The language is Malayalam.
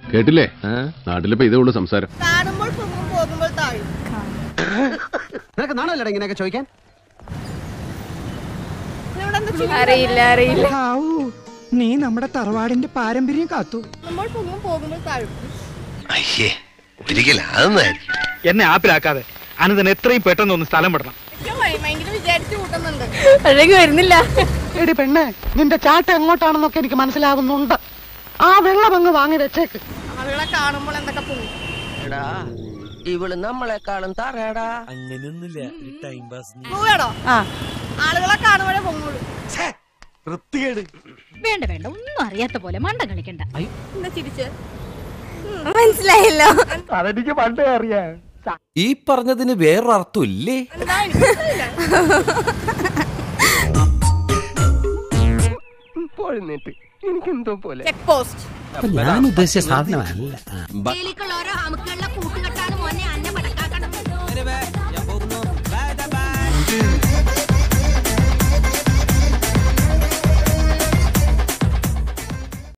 കേട്ടില്ലേ നാട്ടിലിപ്പോ ഇതേ ഉള്ളൂ സംസാരം കാണുമ്പോൾ പൊങ്ങും പോകുമ്പോൾ താഴും നിനക്ക് നാണല്ലോ ഇങ്ങനെയൊക്കെ ചോദിക്കാൻ ഇവിടെ എന്താ ചിരി? അറിയില്ല അറിയില്ല നീ നമ്മുടെ തറവാടിന്റെ പാരമ്പര്യം കാത്തു നമ്മൾ പൊങ്ങും പോകുമ്പോൾ താഴും അയ്യേ ഒരിക്കലും അതൊന്നായിരിക്കും എന്നെ ആപ്പിലാക്കാതെ അനന്തൻ എത്രയും പെട്ടെന്ന് ഒന്ന് സ്ഥലം വിടണം മൈൻഡിൽ വിചാരിച്ചു കൂട്ടുന്നുണ്ട് അഴകി വരുന്നില്ല എടി പെണ്ണെ നിന്റെ ചാട്ട എങ്ങോട്ടാണെന്നൊക്കെ എനിക്ക് മനസ്സിലാവുന്നുണ്ട് ആ വെള്ളം അങ്ങ് വാങ്ങി വെച്ചേക്ക് ആളുകളെ കാണുമ്പോൾ എന്തൊക്കെ പൊങ്ങും എടാ ഇവള് നമ്മളെക്കാളും തറയടാ പോവുകയാണോ ആ ആളുകളെ കാണുമ്പോഴേ പൊങ്ങുള്ളൂ വേണ്ട വേണ്ട ഒന്നും അറിയാത്ത പോലെ മണ്ടം കളിക്കണ്ട എന്താ ചിരിച്ച് മനസ്സിലായില്ല അതെനിക്ക് പണ്ടേ അറിയാം ഈ പറഞ്ഞതിന് വേറൊരർത്ഥം ഇല്ലേ എന്താ എനിക്ക് മനസ്സിലായില്ല. എനിക്കെന്തോ പോലെ ചെക്ക് പോസ്റ്റ് ഞാൻ ഉദ്ദേശിച്ച സാധനമല്ല ജയിലിക്കുള്ള ഓരോ അമുക്കുള്ള കൂട്ട്